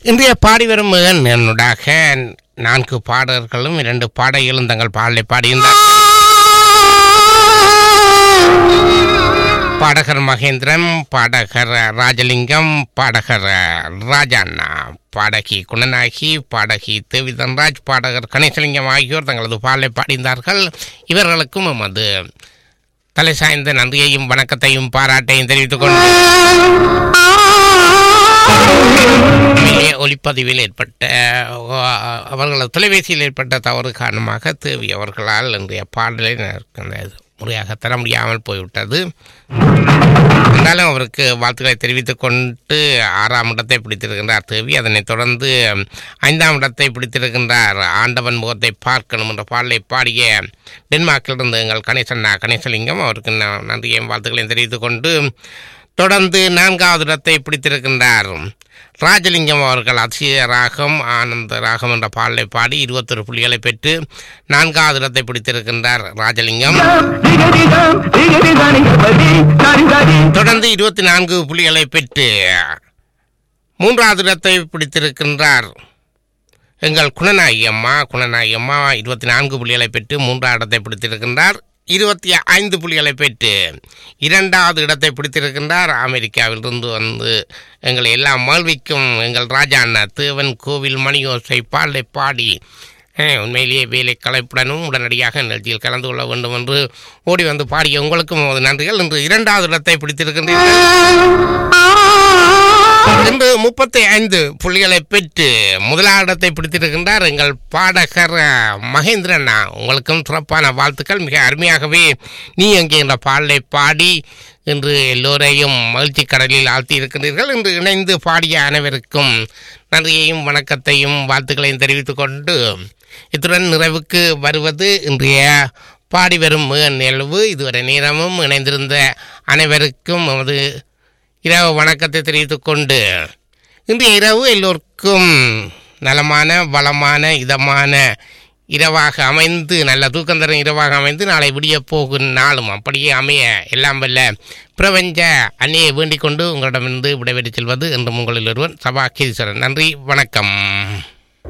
இன்றைய பாடி வரும் மகன் என்னுடாக நான்கு பாடகர்களும் இரண்டு பாடகிகளும் தங்கள் பாடலை பாடியிருந்தார் பாடகர் மகேந்திரன் பாடகர் ராஜலிங்கம் பாடகர் ராஜாண்ணா பாடகி குணநாயகி பாடகி தேவி தன்ராஜ் பாடகர் கணேசலிங்கம் ஆகியோர் தங்களது பாடலை பாடினார்கள் இவர்களுக்கும் எமது தலை சாய்ந்த நன்றியையும் வணக்கத்தையும் பாராட்டையும் தெரிவித்துக் கொண்டு உண்மையிலே ஒளிப்பதிவில் ஏற்பட்ட அஹ், அவர்களது தொலைபேசியில் ஏற்பட்ட தவறு காரணமாக தேவி அவர்களால் இன்றைய பாடலை அந்த முறையாக தர முடியாமல் போய்விட்டது இருந்தாலும் அவருக்கு வாழ்த்துக்களை தெரிவித்துக் கொண்டு ஆறாம் இடத்தை பிடித்திருக்கின்றார் தேவி அதனைத் தொடர்ந்து ஐந்தாம் இடத்தை பிடித்திருக்கின்றார் ஆண்டவன் முகத்தை பார்க்கணும் என்ற பாடலை பாடிய டென்மார்க்கிலிருந்து எங்கள் கணேசண்ணா கணேசலிங்கம் அவருக்கு ந- நன்றியையும் வாழ்த்துக்களையும் தெரிவித்துக் கொண்டு தொடர்ந்து நான்காவது இடத்தை பிடித்திருக்கின்றார் ராஜலிங்கம் அவர்கள் அதிசய ராகம் ஆனந்த ராகம் என்ற பாடலை பாடி இருபத்தொரு புள்ளிகளை பெற்று நான்காவது இடத்தை பிடித்திருக்கின்றார் ராஜலிங்கம் தொடர்ந்து இருபத்தி நான்கு புள்ளிகளை பெற்று மூன்றாவது இடத்தை பிடித்திருக்கின்றார் எங்கள் குணநாயகி அம்மா குணநாயகி அம்மா இருபத்தி நான்கு புள்ளிகளை பெற்று மூன்றாவது இடத்தை பிடித்திருக்கின்றார் இருபத்தி ஐந்து புள்ளிகளை பெற்று இரண்டாவது இடத்தை பிடித்திருக்கின்றார் அமெரிக்காவிலிருந்து வந்து எங்களை எல்லாம் மகிழ்விக்கும் எங்கள் ராஜா அண்ணா தேவன் கோவில் மணியோசை பாடலை பாடி அஹ், உண்மையிலேயே வேலை கலைப்புடனும் உடனடியாக நிகழ்ச்சியில் கலந்து கொள்ள வேண்டும் என்று ஓடி வந்து பாடிய உங்களுக்கும் நமது நன்றிகள் இன்று இரண்டாவது இடத்தை பிடித்திருக்கின்றீர்கள் இன்று முப்பத்தி ஐந்து புள்ளிகளை பெற்று முதலாவது இடத்தை பிடித்திருக்கின்றார் எங்கள் பாடகர் அஹ், மகேந்திரண்ணா உங்களுக்கும் சிறப்பான வாழ்த்துக்கள் மிக அருமையாகவே நீ எங்கே என்ற பாடலை பாடி இன்று எல்லோரையும் மகிழ்ச்சி கடலில் ஆழ்த்தி இருக்கின்றீர்கள் இன்று இணைந்து பாடிய அனைவருக்கும் நன்றியையும் வணக்கத்தையும் வாழ்த்துக்களையும் தெரிவித்துக் கொண்டு இத்துடன் நிறைவுக்கு வருவது இன்றைய பாடி வரும் மிக நிகழ்வு இதுவரை நேரமும் இணைந்திருந்த அனைவருக்கும் நமது இரவு வணக்கத்தை தெரிவித்துக் கொண்டு இன்றைய இரவு எல்லோருக்கும் நலமான வளமான இதமான இரவாக அமைந்து நல்ல தூக்கம் தரும் இரவாக அமைந்து நாளை விடிய போகும் நாளும் அப்படியே அமைய எல்லாம் வல்ல பிரபஞ்ச அன்னையை வேண்டிக் கொண்டு உங்களிடமிருந்து விடைபெற்றுச் செல்வது என்றும் உங்களில் ஒருவன் சபா கீரீஸ்வரன் நன்றி வணக்கம்